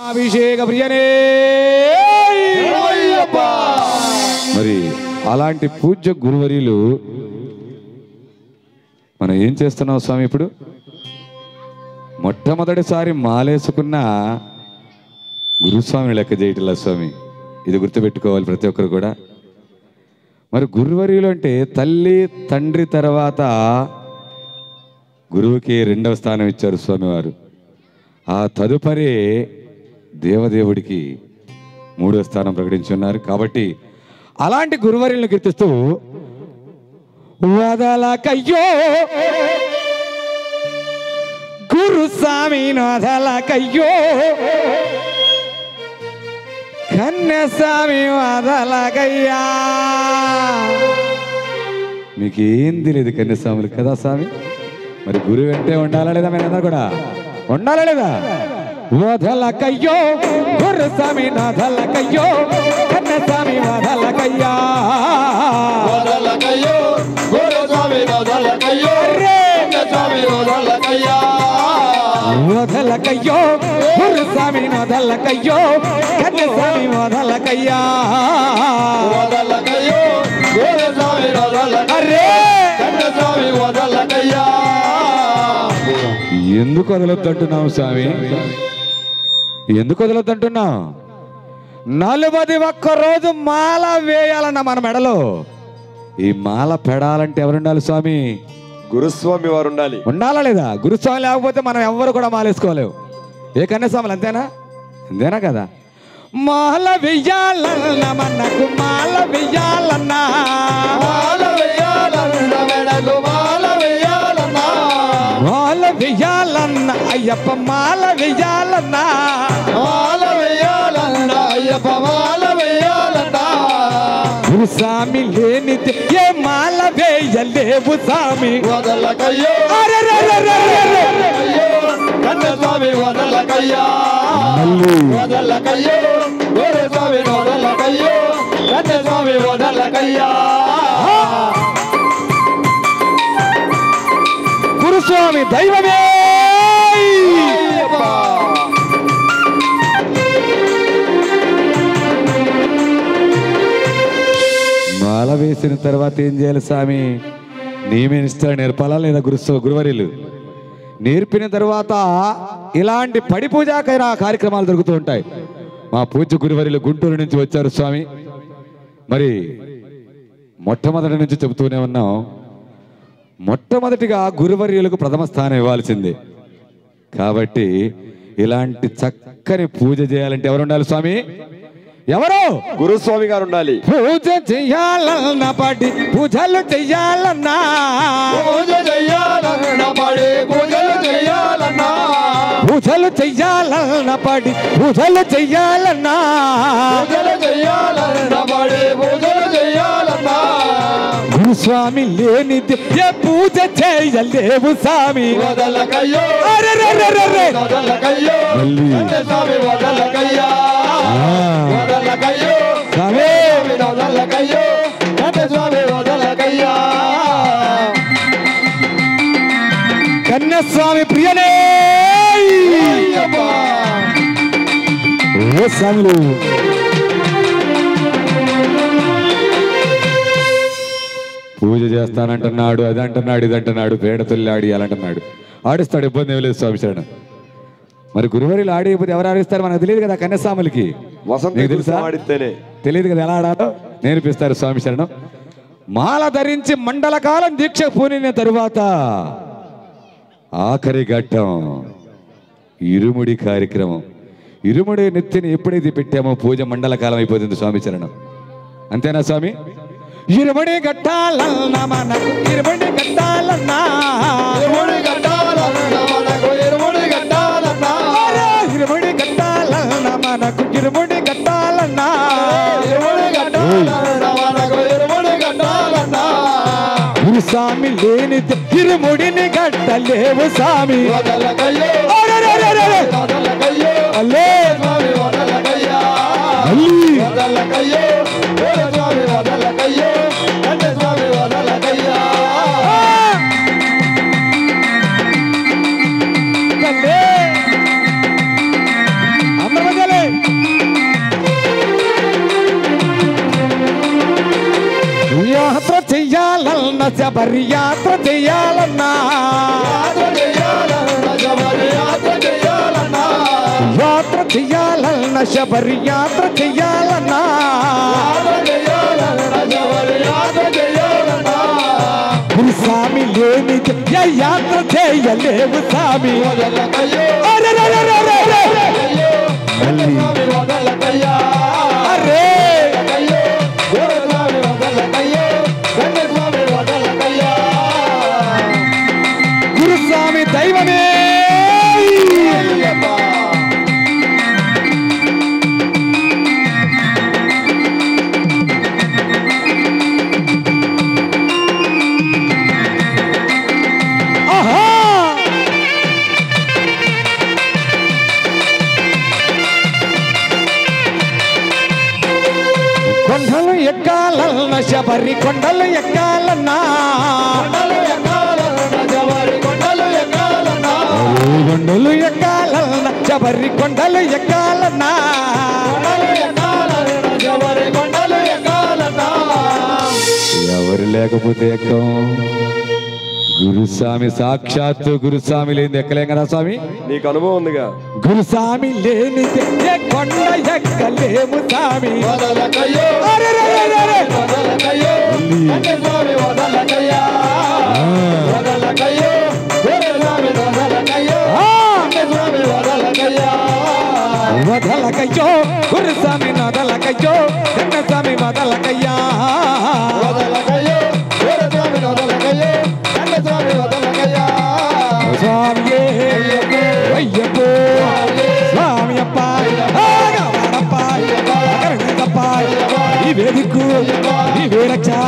అభిషేక ప్రియనే మరి అలాంటి పూజ్య గురువర్యులు మనం ఏం చేస్తున్నాం స్వామి ఇప్పుడు మొట్టమొదటిసారి మాలేసుకున్న గురుస్వామిని లెక్క చేయటంలా స్వామి ఇది గుర్తుపెట్టుకోవాలి ప్రతి ఒక్కరు కూడా మరి గురువర్యులు అంటే తల్లి తండ్రి తర్వాత గురువుకి రెండవ స్థానం ఇచ్చారు స్వామివారు ఆ తదుపరి దేవదేవుడికి మూడో స్థానం ప్రకటించున్నారు కాబట్టి అలాంటి గురువర్యులను కీర్తిస్తూ వదలకయ్యో గురుస్వామి వదలకయ్యో కన్యస్వామి వదలకయ్యా మీకేం తెలియదు కన్యస్వాములు కదా స్వామి మరి గురువు వెంటే ఉండాలా లేదా మీరందరూ కూడా ఉండాలా లేదా వదలకయ్యో గురుస్వామి వదలకయ్యో కన్యస్వామి వదలకయ్యా వదలకయ్యో గురుస్వామి వదలకయ్యో స్వామి వదలకయ్యా వదలకయ్యో గురుస్వామి వదలకయ్యో కన్యస్వామి వదలకయ్యా వదలకయ్యో గురుస్వామి వదలకయ్యో అరే స్వామి వదలకయ్యా ఎందుకు వదలొద్దంటున్నావు స్వామి ఎందుకు వదలొద్దంటున్నావు నలుబది ఒక్క రోజు మాల వేయాలన్న మన మెడలో ఈ మాల పెడాలంటే ఎవరుండాలి స్వామి గురుస్వామి వారు ఉండాలి ఉండాలా లేదా గురుస్వామి లేకపోతే మనం ఎవ్వరు కూడా మాలేసుకోలేవు ఏ కన్యాస్వాములు అంతేనా అంతేనా కదా మాల వెయ్యాలన్న మనకు మాల వెయ్యాలన్నా మాల వెయ్యాలన్న మెడకు మాల వెయ్యాలన్నా మాల వెయ్యాలన్న అయ్యప్ప మాల వెయ్యాలన్నా మాల వెయ్యాలన్న అయ్యప్ప మాల వెయ్యాలన్నా గురుస్వామి లేనిది ఏ మాల వేయలేవు స్వామి వదలకయ్యో అరెరెరెరెరెరె. అయ్యో కన్నస్వామి వదలకయ్యా వదలకయ్యో గురుస్వామి వదలకయ్యో కన్నస్వామి వదలకయ్యా గురుస్వామి దైవమే అయ్యప్ప. మాల వేసిన తర్వాత ఏం చేయాలి స్వామి నియమిస్తారు నేర్పాలా లేదా గురు గురువరిలు నేర్పిన తర్వాత ఇలాంటి పడి పూజాకైన కార్యక్రమాలు జరుగుతూ ఉంటాయి మా పూజ్య గురువరిలు గుంటూరు నుంచి వచ్చారు స్వామి మరి మొట్టమొదటి నుంచి చెబుతూనే ఉన్నాం మొట్టమొదటిగా గురువర్యులకు ప్రథమ స్థానం ఇవ్వాల్సిందే కాబట్టి ఇలాంటి చక్కని పూజ చేయాలంటే ఎవరు ఉండాలి స్వామి ఎవరు గురుస్వామి గారు ఉండాలి పూజ చెయ్యాలన్న పడి పూజలు చెయ్యాలన్నా పూజ చెయ్యాలన్న పడి పూజలు చెయ్యాలన్నా పూజలు చెయ్యాలన్న పడి పూజలు చెయ్యాలన్నా పూజలు చెయ్యాలన్న పడి పూజలు చెయ్యాలన్నా గురుస్వామి లేనిది ఏ పూజ చేయలేవు స్వామి వదలకయ్యో అరెరెరెరెరె. వదలకయ్యో మళ్ళీ. స్వామి వదలకయ్యా ఆ. వదలకయ్యో స్వామి వదలకయ్యో స్వామి వదలకయ్యా కన్యస్వామి ప్రియనే అయ్యప్ప. ఓ స్వాములు పూజ చేస్తానంటున్నాడు అది అంటున్నాడు ఇది అంటున్నాడు పేడ తొల్లి ఆడి అలాంటున్నాడు ఆడిస్తాడు ఇబ్బంది ఏమి లేదు స్వామి శరణం మరి గురువారిలు ఆడిపోతే ఎవరు ఆడిస్తారు మనకు తెలియదు కదా కన్యస్వాములకి వసంత నీకు తెలుసా గురుస్వామి ఆడితేనే తెలియదు కదా ఎలా ఆడాలో నేర్పిస్తారు స్వామి శరణం మాల ధరించి మండల కాలం దీక్ష పూనిన తరువాత ఆఖరి ఘట్టం ఇరుముడి కార్యక్రమం ఇరుముడి నెత్తిని ఎప్పుడైతే పెట్టామో పూజ మండల కాలం అయిపోతుంది స్వామి చరణం అంతేనా స్వామి ఇరుముడి గట్టాలన్న మనకు ఇరుముడి గట్టాలన్నా ఇరుముడి కట్టాలన్న మనకు ఇరుముడి కట్టాలన్నా అరే, ఇరుముడి గట్టాలన్న మనకు ఇరుముడి గట్టాలన్నా ఇరుముడి కట్టాలన్న మనకు ఇరుముడి కట్టాలన్నా స్వామి లేనిది ఇరుముడిని గట్టలేవు స్వామి వదలకయ్యో అరెరెరెరెరె. వదలకయ్యో అల్లే స్వామి వదలకయ్యా మళ్ళీ వదలకయ్యో స్వామి వదలకయ్యో అంటే స్వామి వదలకయ్యా తల్లే. అందరూ శబరి యాత్ర చెయ్యాలన్నా యాత్ర చెయ్యాలన్న శబరి యాత్ర చెయ్యాలన్నా యాత్ర చెయ్యాలన్న శబరి యాత్ర చెయ్యాలన్నా యాత్ర చెయ్యాలన్న శబరి యాత్ర చెయ్యాలన్నా గురుస్వామి లేని ఏ యాత్ర చేయలేవు స్వామి వదలకయ్యో అరెరెరెరెరెరె! అయ్యో మళ్ళీ. స్వామి వదలకయ్యా అరే అయ్యో స్వామి వదలకయ్యో స్వామి వదలకయ్యా గురుస్వామి దైవమే అయ్యప్ప ఆహా కొండలు ఎక్కాలన్న శబరి కొండలు ఎక్కాలన్నా కొండలు ఎక్కాలన్న శబరి కొండలు ఎక్కాలన్నా కొండలు ఎక్కాలన్న శబరి కొండలు ఎక్కాలన్నా కొండలు ఎక్కాలన్న శబరి కొండలు ఎక్కాలన్నా ఎవరు లేకపోతే ఎక్కం గురుస్వామి సాక్షాత్తు గురుస్వామి లేని ఎక్కలేం కదా స్వామి నీకు అనుభవం ఉందిగా గురుస్వామి లేని ఏ కొండ ఎక్కలేము స్వామి వదలకయ్యో అరెరెరెరెరె! వదలకయ్యో అంటే స్వామి వదలకయ్యా వదలకయ్యో వేరే స్వామి వదలకయ్యో ఆ! అంటే స్వామి వదలకయ్యా వదలకయ్యో గురుస్వామి నదలకయ్యో కన్నస్వామి వదలకయ్యా వదలకయ్యో వేరే స్వామి వదలకయ్యో అంటే స్వామి వదలకయ్యా స్వామియే అయ్యప్పో స్వామి అప్ప ఆగవాడప్ప కరుణప్ప ఈ వేదికు ఈ వేరక్ష